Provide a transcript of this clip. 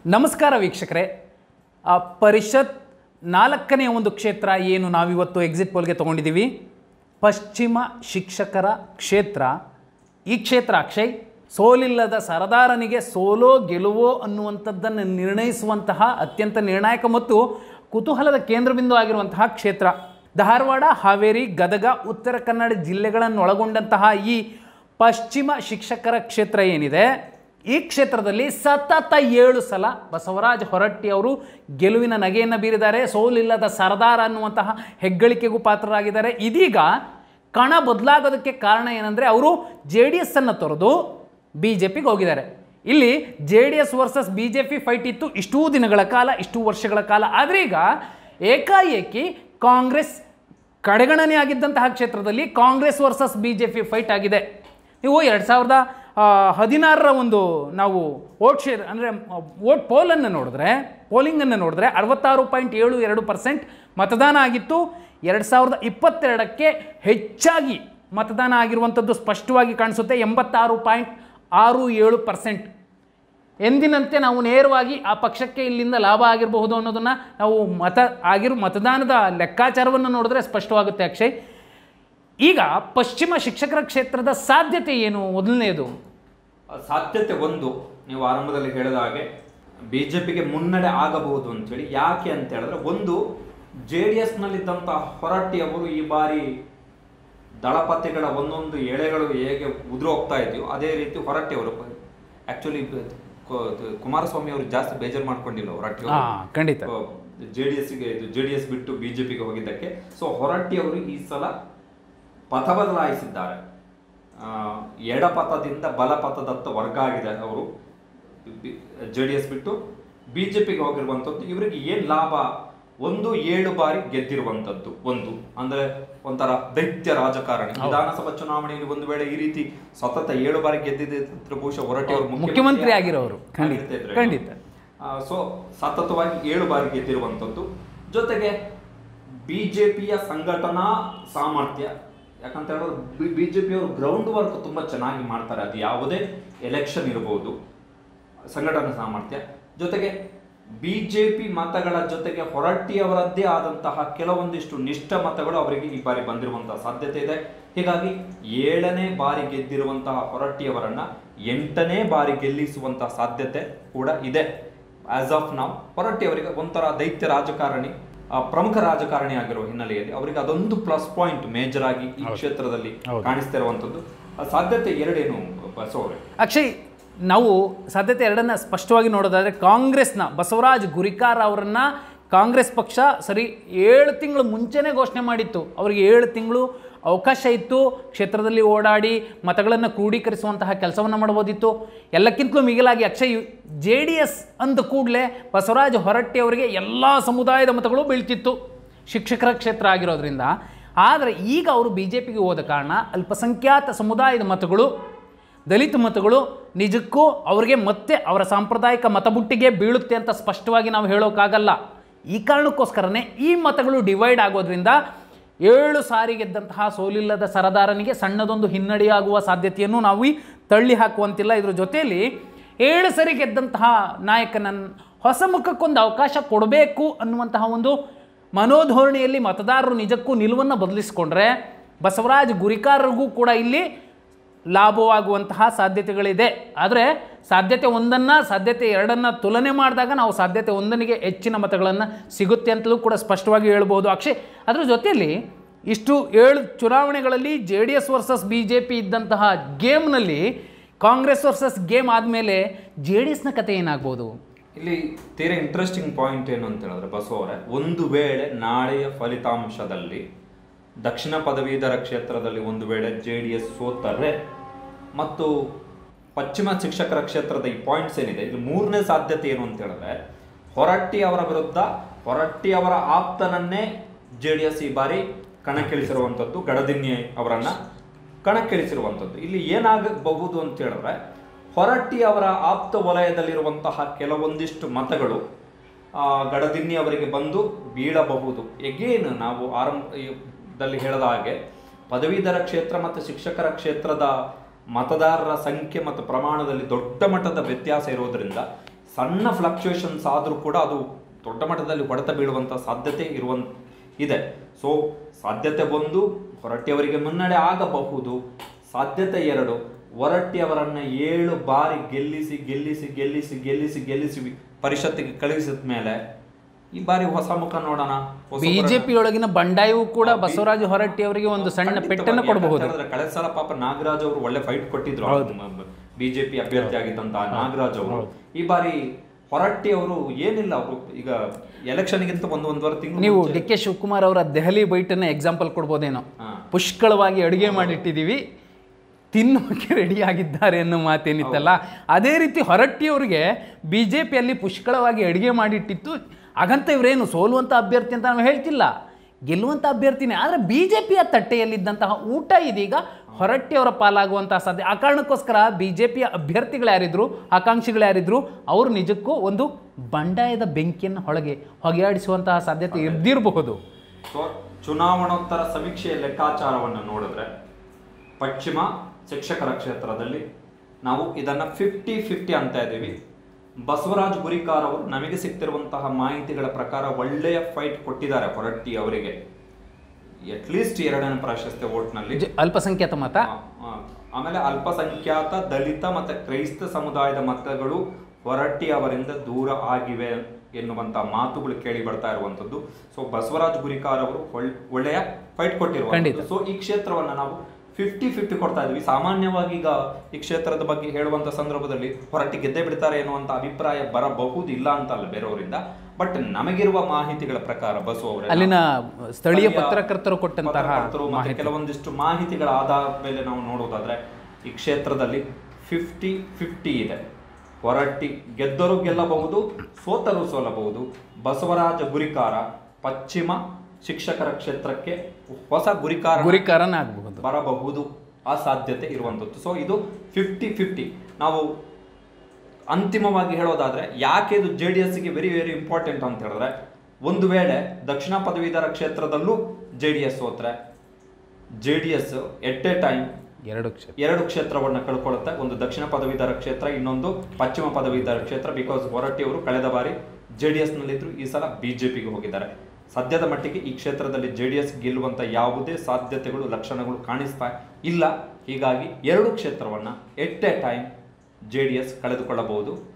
ನಮಸ್ಕಾರ ವೀಕ್ಷಕರೇ ಆ ಪರಿಷತ್ ನಾಲ್ಕನೇ ಒಂದು ಕ್ಷೇತ್ರ ಏನು ನಾವಿವತ್ತು ಎಕ್ಸಿಟ್ ಪೋಲ್ಗೆ ತೊಗೊಂಡಿದ್ದೀವಿ ಪಶ್ಚಿಮ ಶಿಕ್ಷಕರ ಕ್ಷೇತ್ರ ಈ ಕ್ಷೇತ್ರ ಅಕ್ಷಯ್ ಸೋಲಿಲ್ಲದ ಸರದಾರನಿಗೆ ಸೋಲೋ ಗೆಲುವೋ ಅನ್ನುವಂಥದ್ದನ್ನು ನಿರ್ಣಯಿಸುವಂತಹ ಅತ್ಯಂತ ನಿರ್ಣಾಯಕ ಮತ್ತು ಕುತೂಹಲದ ಕೇಂದ್ರಬಿಂದು ಆಗಿರುವಂತಹ ಕ್ಷೇತ್ರ ಧಾರವಾಡ ಹಾವೇರಿ ಗದಗ ಉತ್ತರ ಕನ್ನಡ ಜಿಲ್ಲೆಗಳನ್ನು ಒಳಗೊಂಡಂತಹ ಈ ಪಶ್ಚಿಮ ಶಿಕ್ಷಕರ ಕ್ಷೇತ್ರ ಏನಿದೆ ಈ ಕ್ಷೇತ್ರದಲ್ಲಿ ಸತತ ಏಳು ಸಲ ಬಸವರಾಜ ಹೊರಟ್ಟಿ ಅವರು ಗೆಲುವಿನ ನಗೆಯನ್ನು ಬೀರಿದ್ದಾರೆ ಸೋಲಿಲ್ಲದ ಸರದಾರ ಅನ್ನುವಂತಹ ಹೆಗ್ಗಳಿಕೆಗೂ ಪಾತ್ರರಾಗಿದ್ದಾರೆ ಇದೀಗ ಕಣ ಬದಲಾಗೋದಕ್ಕೆ ಕಾರಣ ಏನಂದರೆ ಅವರು ಜೆ ಡಿ ಎಸ್ ಅನ್ನು ತೊರೆದು ಬಿ ಜೆ ಪಿಗೆ ಹೋಗಿದ್ದಾರೆ ಇಲ್ಲಿ J D S versus B J P fight ಇತ್ತು ಇಷ್ಟೂ ದಿನಗಳ ಕಾಲ ಇಷ್ಟೂ ವರ್ಷಗಳ ಕಾಲ ಆದರೆ ಈಗ ಏಕಾಏಕಿ ಕಾಂಗ್ರೆಸ್ ಕಡೆಗಣನೆ ಆಗಿದ್ದಂತಹ ಕ್ಷೇತ್ರದಲ್ಲಿ Congress versus B J P fight ಆಗಿದೆ ನೀವು ಎರಡು ಸಾವಿರದ ಆ, ಹದಿನಾರರ ಒಂದು ನಾವು ವೋಟ್ ಶೇರ್ ಅಂದರೆ ವೋಟ್ ಪೋಲನ್ನು ನೋಡಿದ್ರೆ ಪೋಲಿಂಗನ್ನು ನೋಡಿದ್ರೆ ಅರವತ್ತಾರು ಪಾಯಿಂಟ್ ಏಳು ಎರಡು ಪರ್ಸೆಂಟ್ ಮತದಾನ ಆಗಿತ್ತು ಎರಡು ಸಾವಿರದ ಇಪ್ಪತ್ತೆರಡಕ್ಕೆ ಹೆಚ್ಚಾಗಿ ಮತದಾನ ಆಗಿರುವಂಥದ್ದು ಸ್ಪಷ್ಟವಾಗಿ ಕಾಣಿಸುತ್ತೆ ಎಂಬತ್ತಾರು ಪಾಯಿಂಟ್ ಆರು ಏಳು ಪರ್ಸೆಂಟ್ ಎಂದಿನಂತೆ ನಾವು ನೇರವಾಗಿ ಆ ಪಕ್ಷಕ್ಕೆ ಇಲ್ಲಿಂದ ಲಾಭ ಆಗಿರಬಹುದು ಅನ್ನೋದನ್ನು ನಾವು ಮತ ಆಗಿರೋ ಮತದಾನದ ಲೆಕ್ಕಾಚಾರವನ್ನು ನೋಡಿದ್ರೆ ಸ್ಪಷ್ಟವಾಗುತ್ತೆ ಅಕ್ಷಯ್ ಈಗ ಪಶ್ಚಿಮ ಶಿಕ್ಷಕರ ಕ್ಷೇತ್ರದ ಸಾಧ್ಯತೆ ಏನು ಮೊದಲನೆಯದು ಸಾಧ್ಯತೆ ಒಂದು ನೀವು ಆರಂಭದಲ್ಲಿ ಹೇಳಿದ ಹಾಗೆ ಬಿಜೆಪಿಗೆ ಮುನ್ನಡೆ ಆಗಬಹುದು ಅಂತೇಳಿ ಯಾಕೆ ಅಂತ ಹೇಳಿದ್ರೆ ಒಂದು ಜೆ ಡಿ ಎಸ್ನಲ್ಲಿದ್ದಂಥ ಹೊರಟ್ಟಿ ಅವರು ಈ ಬಾರಿ ದಳಪತಿಗಳ ಒಂದೊಂದು ಎಳೆಗಳು ಹೇಗೆ ಉದುರು ಹೋಗ್ತಾ ಇದೆಯೋ ಅದೇ ರೀತಿ ಹೊರಟ್ಟಿ ಅವರು ಆಕ್ಚುಲಿ ಕುಮಾರಸ್ವಾಮಿ ಅವರು ಜಾಸ್ತಿ ಬೇಜಾರು ಮಾಡ್ಕೊಂಡಿಲ್ಲ ಹೊರಟ್ಟಿ ಹಾ, ಖಂಡಿತ. ಜೆ ಡಿ ಎಸ್ಗೆ ಇದು ಜೆ ಡಿ ಎಸ್ ಬಿಟ್ಟು ಬಿಜೆಪಿಗೆ ಹೋಗಿದ್ದಕ್ಕೆ ಸೊ ಹೊರಟ್ಟಿ ಅವರು ಈ ಸಲ ಪಥ ಬದಲಾಯಿಸಿದ್ದಾರೆ ಆ, ಎಡಪಥದಿಂದ ಬಲಪಥದತ್ತ ವರ್ಗ ಆಗಿದೆ ಅವರು ಜೆ ಡಿ ಎಸ್ ಬಿಟ್ಟು ಬಿಜೆಪಿಗೆ ಹೋಗಿರುವಂಥದ್ದು ಇವರಿಗೆ ಏನ್ ಲಾಭ ಒಂದು ಏಳು ಬಾರಿ ಗೆದ್ದಿರುವಂಥದ್ದು ಒಂದು ಅಂದ್ರೆ ಒಂಥರ ದೈತ್ಯ ರಾಜಕಾರಣಿ ವಿಧಾನಸಭಾ ಚುನಾವಣೆಯಲ್ಲಿ ಒಂದು ವೇಳೆ ಈ ರೀತಿ ಸತತ ಏಳು ಬಾರಿ ಗೆದ್ದಿದ್ರೆ ಬಹುಶಃ ಹೊರಟ್ಟಿ ಅವರು ಮುಖ್ಯಮಂತ್ರಿ ಆಗಿರೋರು. ಖಂಡಿತ, ಆಗಿರ್ತಿದ್ರು. ಖಂಡಿತ. ಆ, ಸೊ ಸತತವಾಗಿ ಏಳು ಬಾರಿ ಗೆದ್ದಿರುವಂಥದ್ದು ಜೊತೆಗೆ ಬಿಜೆಪಿಯ ಸಂಘಟನಾ ಸಾಮರ್ಥ್ಯ ಯಾಕಂತ ಹೇಳಿದ್ರೆ ಬಿಜೆಪಿ ಅವರು ಗ್ರೌಂಡ್ ವರ್ಕ್ ತುಂಬಾ ಚೆನ್ನಾಗಿ ಮಾಡ್ತಾರೆ ಅದು ಯಾವುದೇ ಎಲೆಕ್ಷನ್ ಇರಬಹುದು ಸಂಘಟನಾ ಸಾಮರ್ಥ್ಯ ಜೊತೆಗೆ ಬಿಜೆಪಿ ಮತಗಳ ಜೊತೆಗೆ ಹೊರಟ್ಟಿಯವರದ್ದೇ ಆದಂತಹ ಕೆಲವೊಂದಿಷ್ಟು ನಿಷ್ಠ ಮತಗಳು ಅವರಿಗೆ ಈ ಬಾರಿ ಬಂದಿರುವಂತಹ ಸಾಧ್ಯತೆ ಇದೆ ಹೀಗಾಗಿ ಏಳನೇ ಬಾರಿ ಗೆದ್ದಿರುವಂತಹ ಹೊರಟ್ಟಿಯವರನ್ನ ಎಂಟನೇ ಬಾರಿ ಗೆಲ್ಲಿಸುವಂತಹ ಸಾಧ್ಯತೆ ಕೂಡ ಇದೆ ಆಸ್ ಆಫ್ ನಾವು ಹೊರಟ್ಟಿ ಅವರಿಗೆ ಒಂಥರ ದೈತ್ಯ ರಾಜಕಾರಣಿ ಆ, ಪ್ರಮುಖ ರಾಜಕಾರಣಿ ಆಗಿರುವ ಹಿನ್ನೆಲೆಯಲ್ಲಿ ಅವರಿಗೆ ಅದೊಂದು ಪ್ಲಸ್ ಪಾಯಿಂಟ್ ಮೇಜರ್ ಆಗಿ ಈ ಕ್ಷೇತ್ರದಲ್ಲಿ ಕಾಣಿಸ್ತಾ ಇರುವಂತದ್ದು ಆ ಸಾಧ್ಯತೆ ಎರಡೇನು ಬಸವರೇ ಅಕ್ಷಯ್ ನಾವು ಸಾಧ್ಯತೆ ಎರಡನ್ನ ಸ್ಪಷ್ಟವಾಗಿ ನೋಡೋದಾದರೆ ಕಾಂಗ್ರೆಸ್ನ ಬಸವರಾಜ್ ಗುರಿಕಾರ್ ಅವರನ್ನ ಕಾಂಗ್ರೆಸ್ ಪಕ್ಷ ಸರಿ ಏಳು ತಿಂಗಳು ಮುಂಚೆನೇ ಘೋಷಣೆ ಮಾಡಿತ್ತು ಅವರಿಗೆ ಏಳು ತಿಂಗಳು ಅವಕಾಶ ಇತ್ತು ಕ್ಷೇತ್ರದಲ್ಲಿ ಓಡಾಡಿ ಮತಗಳನ್ನು ಕ್ರೋಢೀಕರಿಸುವಂತಹ ಕೆಲಸವನ್ನು ಮಾಡ್ಬೋದಿತ್ತು ಎಲ್ಲಕ್ಕಿಂತಲೂ ಮಿಗಿಲಾಗಿ ಅಕ್ಷಯ್ ಜೆ ಡಿ ಎಸ್ ಅಂದ ಕೂಡಲೇ ಬಸವರಾಜ ಹೊರಟ್ಟಿ ಅವರಿಗೆ ಎಲ್ಲ ಸಮುದಾಯದ ಮತಗಳು ಬೀಳ್ತಿತ್ತು ಶಿಕ್ಷಕರ ಕ್ಷೇತ್ರ ಆಗಿರೋದ್ರಿಂದ ಆದರೆ ಈಗ ಅವರು ಬಿ ಜೆ ಪಿಗೆ ಹೋದ ಕಾರಣ ಅಲ್ಪಸಂಖ್ಯಾತ ಸಮುದಾಯದ ಮತಗಳು ದಲಿತ ಮತಗಳು ನಿಜಕ್ಕೂ ಅವರಿಗೆ ಮತ್ತೆ ಅವರ ಸಾಂಪ್ರದಾಯಿಕ ಮತಬುಟ್ಟಿಗೆ ಬೀಳುತ್ತೆ ಅಂತ ಸ್ಪಷ್ಟವಾಗಿ ನಾವು ಹೇಳೋಕ್ಕಾಗಲ್ಲ ಈ ಕಾರಣಕ್ಕೋಸ್ಕರನೇ ಈ ಮತಗಳು ಡಿವೈಡ್ ಆಗೋದ್ರಿಂದ ಏಳು ಸಾರಿ ಗೆದ್ದಂತಹ ಸೋಲಿಲ್ಲದ ಸರದಾರನಿಗೆ ಸಣ್ಣದೊಂದು ಹಿನ್ನಡೆಯಾಗುವ ಸಾಧ್ಯತೆಯನ್ನು ನಾವು ಈ ತಳ್ಳಿ ಹಾಕುವಂತಿಲ್ಲ ಇದ್ರ ಜೊತೆಯಲ್ಲಿ ಏಳು ಸರಿ ಗೆದ್ದಂತಹ ನಾಯಕನನ್ನು ಹೊಸ ಮುಖಕ್ಕೊಂದು ಅವಕಾಶ ಕೊಡಬೇಕು ಅನ್ನುವಂತಹ ಒಂದು ಮನೋಧೋರಣೆಯಲ್ಲಿ ಮತದಾರರು ನಿಜಕ್ಕೂ ನಿಲುವನ್ನು ಬದಲಿಸಿಕೊಂಡ್ರೆ ಬಸವರಾಜ್ ಗುರಿಕಾರರಿಗೂ ಕೂಡ ಇಲ್ಲಿ ಲಾಭವಾಗುವಂತಹ ಸಾಧ್ಯತೆಗಳಿದೆ ಆದರೆ ಸಾಧ್ಯತೆ ಒಂದನ್ನು ಸಾಧ್ಯತೆ ಎರಡನ್ನು ತುಲನೆ ಮಾಡಿದಾಗ ನಾವು ಸಾಧ್ಯತೆ ಒಂದನಿಗೆ ಹೆಚ್ಚಿನ ಮತಗಳನ್ನು ಸಿಗುತ್ತೆ ಅಂತಲೂ ಕೂಡ ಸ್ಪಷ್ಟವಾಗಿ ಹೇಳ್ಬೋದು ಅಕ್ಷಯ್ ಅದರ ಜೊತೆಯಲ್ಲಿ ಇಷ್ಟು ಏಳು ಚುನಾವಣೆಗಳಲ್ಲಿ J D S versus B J P ಇದ್ದಂತಹ ಗೇಮ್ನಲ್ಲಿ ಕಾಂಗ್ರೆಸ್ ವರ್ಸಸ್ ಗೇಮ್ ಆದಮೇಲೆ ಜೆ ಡಿ ಎಸ್ನ ಕತೆ ಏನಾಗ್ಬೋದು ಇಲ್ಲಿ ತೀರಾ ಇಂಟ್ರೆಸ್ಟಿಂಗ್ ಪಾಯಿಂಟ್ ಏನು ಅಂತ ಹೇಳಿದ್ರೆ ಬಸವರೇ ಒಂದು ವೇಳೆ ನಾಳೆಯ ಫಲಿತಾಂಶದಲ್ಲಿ ದಕ್ಷಿಣ ಪದವೀಧರ ಕ್ಷೇತ್ರದಲ್ಲಿ ಒಂದು ವೇಳೆ ಜೆ ಡಿ ಎಸ್ ಸೋತರೆ ಮತ್ತು ಪಶ್ಚಿಮ ಶಿಕ್ಷಕರ ಕ್ಷೇತ್ರದ ಈ ಪಾಯಿಂಟ್ಸ್ ಏನಿದೆ ಇದು ಮೂರನೇ ಸಾಧ್ಯತೆ ಏನು ಅಂತ ಹೇಳಿದ್ರೆ ಹೊರಟ್ಟಿ ಅವರ ವಿರುದ್ಧ ಹೊರಟ್ಟಿ ಅವರ ಆಪ್ತನನ್ನೇ ಜೆ ಡಿ ಎಸ್ ಈ ಬಾರಿ ಕಣಕ್ಕಿಳಿಸಿರುವಂಥದ್ದು ಗಡದಿನ್ನಿ ಅವರನ್ನ ಕಣಕ್ಕಿಳಿಸಿರುವಂಥದ್ದು ಇಲ್ಲಿ ಏನಾಗಬಹುದು ಅಂತ ಹೇಳಿದ್ರೆ ಹೊರಟ್ಟಿ ಅವರ ಆಪ್ತ ವಲಯದಲ್ಲಿರುವಂತಹ ಕೆಲವೊಂದಿಷ್ಟು ಮತಗಳು ಆ, ಗಡದಿನ್ನಿ ಅವರಿಗೆ ಬಂದು ಬೀಳಬಹುದು ಎಗೇನ್ ನಾವು ಆರಂಭದಲ್ಲಿ ಹೇಳಿದ ಹಾಗೆ ಪದವೀಧರ ಕ್ಷೇತ್ರ ಮತ್ತು ಶಿಕ್ಷಕರ ಕ್ಷೇತ್ರದ ಮತದಾರರ ಸಂಖ್ಯೆ ಮತ್ತು ಪ್ರಮಾಣದಲ್ಲಿ ದೊಡ್ಡ ಮಟ್ಟದ ವ್ಯತ್ಯಾಸ ಇರೋದ್ರಿಂದ ಸಣ್ಣ ಫ್ಲಕ್ಚುಯೇಷನ್ಸ್ ಆದರೂ ಕೂಡ ಅದು ದೊಡ್ಡ ಮಟ್ಟದಲ್ಲಿ ಹೊಡೆತ ಬೀಳುವಂಥ ಸಾಧ್ಯತೆ ಇರುವ ಇದೆ ಸೊ ಸಾಧ್ಯತೆ ಒಂದು ಹೊರಟ್ಟಿಯವರಿಗೆ ಮುನ್ನಡೆ ಆಗಬಹುದು ಸಾಧ್ಯತೆ ಎರಡು ಹೊರಟ್ಟಿಯವರನ್ನ ಏಳು ಬಾರಿ ಗೆಲ್ಲಿಸಿ ಗೆಲ್ಲಿಸಿ ಗೆಲ್ಲಿಸಿ ಗೆಲ್ಲಿಸಿ ಗೆಲ್ಲಿಸಿ ಪರಿಷತ್ತಿಗೆ ಕಳುಹಿಸಿದ ಮೇಲೆ ಈ ಬಾರಿ ಹೊಸ ಮುಖ ನೋಡೋಣ ಹೊಸ ಬಿಜೆಪಿ ಒಳಗಿನ ಬಂಡಾಯವು ಕೂಡ ಬಸವರಾಜ ಹೊರಟ್ಟಿ ಅವರಿಗೆ ಒಂದು ಸಣ್ಣ ಖಂಡಿತವಾಗಿ. ಪೆಟ್ಟನ್ನು ಕೊಡಬಹುದು ಯಾಕಂತಂದ್ರೆ ಕಳೆದ ಸಲ ಪಾಪ ನಾಗರಾಜ್ ಅವರು ಒಳ್ಳೆ ಫೈಟ್ ಕೊಟ್ಟಿದ್ರು ಬಿಜೆಪಿ ಅಭ್ಯರ್ಥಿ ಆಗಿದ್ದಂತ ನಾಗರಾಜ್ ಅವರು ಈ ಬಾರಿ ಹೊರಟ್ಟಿ ಅವರು ಏನಿಲ್ಲ ಅವರು ಈಗ ಎಲೆಕ್ಷನ್ಗಿಂತ ಒಂದು ಒಂದೂವರೆ ತಿಂಗಳು ನೀವು ಡಿ ಕೆ ಶಿವಕುಮಾರ್ ಅವರ ದೆಹಲಿ ಬೈಟನ್ನ ಎಕ್ಸಾಂಪಲ್ ಕೊಡ್ಬೋದೇನೋ ಹಾ. ಪುಷ್ಕಳವಾಗಿ ಅಡುಗೆ ಮಾಡಿಟ್ಟಿದ್ದೀವಿ ತಿನ್ನೋಕೆ ರೆಡಿ ಆಗಿದ್ದಾರೆ ಅನ್ನೋ ಮಾತೇನಿತ್ತಲ್ಲ ಅದೇ ರೀತಿ ಹೊರಟ್ಟಿಯವರಿಗೆ ಬಿ ಜೆ ಪಿಯಲ್ಲಿ ಪುಷ್ಕಳವಾಗಿ ಅಡುಗೆ ಮಾಡಿಟ್ಟಿತ್ತು ಹಾಗಂತ ಇವರೇನು ಸೋಲುವಂಥ ಅಭ್ಯರ್ಥಿ ಅಂತ ನಾವು ಹೇಳ್ತಿಲ್ಲ ಗೆಲ್ಲುವಂಥ ಅಭ್ಯರ್ಥಿನೇ ಆದರೆ ಬಿ ಜೆ ಪಿಯ ತಟ್ಟೆಯಲ್ಲಿದ್ದಂತಹ ಊಟ ಇದೀಗ ಹೊರಟ್ಟಿಯವರ ಪಾಲಾಗುವಂತಹ ಸಾಧ್ಯ ಆ ಕಾರಣಕ್ಕೋಸ್ಕರ ಬಿ ಜೆ ಪಿಯ ಅಭ್ಯರ್ಥಿಗಳು ಯಾರಿದ್ರು ಆಕಾಂಕ್ಷಿಗಳು ಯಾರಿದ್ರು ಅವರು ನಿಜಕ್ಕೂ ಒಂದು ಬಂಡಾಯದ ಬೆಂಕಿಯನ್ನು ಹೊಳಗೆ ಹೊಗೆಯಾಡಿಸುವಂತಹ ಸಾಧ್ಯತೆ ಇದ್ದಿರಬಹುದು ಸೊ ಚುನಾವಣೋತ್ತರ ಸಮೀಕ್ಷೆಯ ಲೆಕ್ಕಾಚಾರವನ್ನು ನೋಡಿದ್ರೆ ಪಶ್ಚಿಮ ಶಿಕ್ಷಕರ ಕ್ಷೇತ್ರದಲ್ಲಿ ನಾವು ಇದನ್ನ ಫಿಫ್ಟಿ ಫಿಫ್ಟಿ ಅಂತ ಇದ್ದೀವಿ ಬಸವರಾಜ್ ಗುರಿಕಾರ್ ಅವರು ನಮಗೆ ಸಿಗ್ತಿರುವಂತಹ ಮಾಹಿತಿಗಳ ಪ್ರಕಾರ ಒಳ್ಳೆಯ ಫೈಟ್ ಕೊಟ್ಟಿದ್ದಾರೆ ಹೊರಟ್ಟಿ ಅವರಿಗೆ ಅಟ್ಲೀಸ್ಟ್ ಎರಡನೇ ಪ್ರಾಶಸ್ತ್ಯ ಓಟ್ನಲ್ಲಿ ಜ- ಅಲ್ಪಸಂಖ್ಯಾತ ಮತ ಆ, ಆ. ಆಮೇಲೆ ಅಲ್ಪಸಂಖ್ಯಾತ ದಲಿತ ಮತ್ತೆ ಕ್ರೈಸ್ತ ಸಮುದಾಯದ ಮತಗಳು ಹೊರಟ್ಟಿ ಅವರಿಂದ ದೂರ ಆಗಿವೆ ಎನ್ನುವಂತ ಮಾತುಗಳು ಕೇಳಿ ಬರ್ತಾ ಇರುವಂತದ್ದು ಸೊ ಬಸವರಾಜ್ ಗುರಿಕಾರ್ ಅವರು ಒಳ್- ಒಳ್ಳೆಯ ಫೈಟ್ ಕೊಟ್ಟಿರುವಂತದ್ದು ಖಂಡಿತ. ಸೊ ಈ ಕ್ಷೇತ್ರವನ್ನ ನಾವು ಫಿಫ್ಟಿ ಫಿಫ್ಟಿ ಕೊಡ್ತಾ ಇದ್ವಿ ಸಾಮಾನ್ಯವಾಗಿ ಈಗ ಈ ಕ್ಷೇತ್ರದ ಬಗ್ಗೆ ಹೇಳುವಂತ ಸಂದರ್ಭದಲ್ಲಿ ಹೊರಟ್ಟಿ ಗೆದ್ದೆ ಬಿಡ್ತಾರೆ ಎನ್ನುವಂತ ಅಭಿಪ್ರಾಯ ಬರಬಹುದು ಇಲ್ಲ ಅಂತಲ್ಲ ಬೇರೆಯವರಿಂದ ಬಟ್ ನಮಗಿರುವ ಮಾಹಿತಿಗಳ ಪ್ರಕಾರ ಬಸವ ಅವರೇ ಅಲ್ಲಿನ ಸ್ಥಳೀಯ ಸ್ಥಳೀಯ ಪತ್ರಕರ್ತರು ಕೊಟ್ಟಂತಹ ಪತ್ರಕರ್ತರು ಮತ್ತೆ ಮಾಹಿತಿ ಕೆಲವೊಂದಿಷ್ಟು ಮಾಹಿತಿಗಳ ಆಧಾರದ ಮೇಲೆ ನಾವು ನೋಡೋದಾದ್ರೆ ಈ ಕ್ಷೇತ್ರದಲ್ಲಿ ಫಿಫ್ಟಿ ಫಿಫ್ಟಿ ಇದೆ ಹೊರಟ್ಟಿ ಗೆದ್ದರೂ ಗೆಲ್ಲಬಹುದು ಸೋತರೂ ಸೋಲಬಹುದು ಬಸವರಾಜ ಗುರಿಕಾರ ಪಶ್ಚಿಮ ಶಿಕ್ಷಕರ ಕ್ಷೇತ್ರಕ್ಕೆ ಹೊಸ ಗುರಿಕಾರ ಗುರಿಕಾರನ ಆಗಬಹುದು ಬರಬಹುದು ಆ ಸಾಧ್ಯತೆ ಇರುವಂಥದ್ದು ಸೊ ಇದು ಫಿಫ್ಟಿ ಫಿಫ್ಟಿ ನಾವು ಅಂತಿಮವಾಗಿ ಹೇಳೋದಾದ್ರೆ ಯಾಕೆ ಇದು ಜೆ ಡಿ ಎಸ್ಗೆ ವೆರಿ ವೆರಿ ಇಂಪಾರ್ಟೆಂಟ್ ಅಂತ ಹೇಳಿದ್ರೆ ಒಂದು ವೇಳೆ ದಕ್ಷಿಣ ಪದವೀಧರ ಕ್ಷೇತ್ರದಲ್ಲೂ ಜೆ ಡಿ ಎಸ್ ಸೋತ್ರೆ J D S at a time ಎರಡು ಕ್ಷೇತ್ರ ಎರಡು ಕ್ಷೇತ್ರವನ್ನು ಕಳ್ಕೊಳ್ಳುತ್ತೆ ಒಂದು ದಕ್ಷಿಣ ಪದವೀಧರ ಕ್ಷೇತ್ರ ಇನ್ನೊಂದು ಪಶ್ಚಿಮ ಪದವೀಧರ ಕ್ಷೇತ್ರ ಬಿಕಾಸ್ ಹೊರಟ್ಟಿ ಅವರು ಕಳೆದ ಬಾರಿ ಜೆ ಡಿ ಎಸ್ನಲ್ಲಿದ್ದರು ಈ ಸಲ ಬಿಜೆಪಿಗೆ ಹೋಗಿದ್ದಾರೆ ಸದ್ಯದ ಮಟ್ಟಿಗೆ ಈ ಕ್ಷೇತ್ರದಲ್ಲಿ ಜೆ ಡಿ ಎಸ್ ಗೆಲ್ಲುವಂತ ಯಾವುದೇ ಸಾಧ್ಯತೆಗಳು ಲಕ್ಷಣಗಳು ಕಾಣಿಸ್ತಾ ಇಲ್ಲ ಹೀಗಾಗಿ ಎರಡು ಕ್ಷೇತ್ರವನ್ನ at a time J D S ಕಳೆದುಕೊಳ್ಳಬಹುದು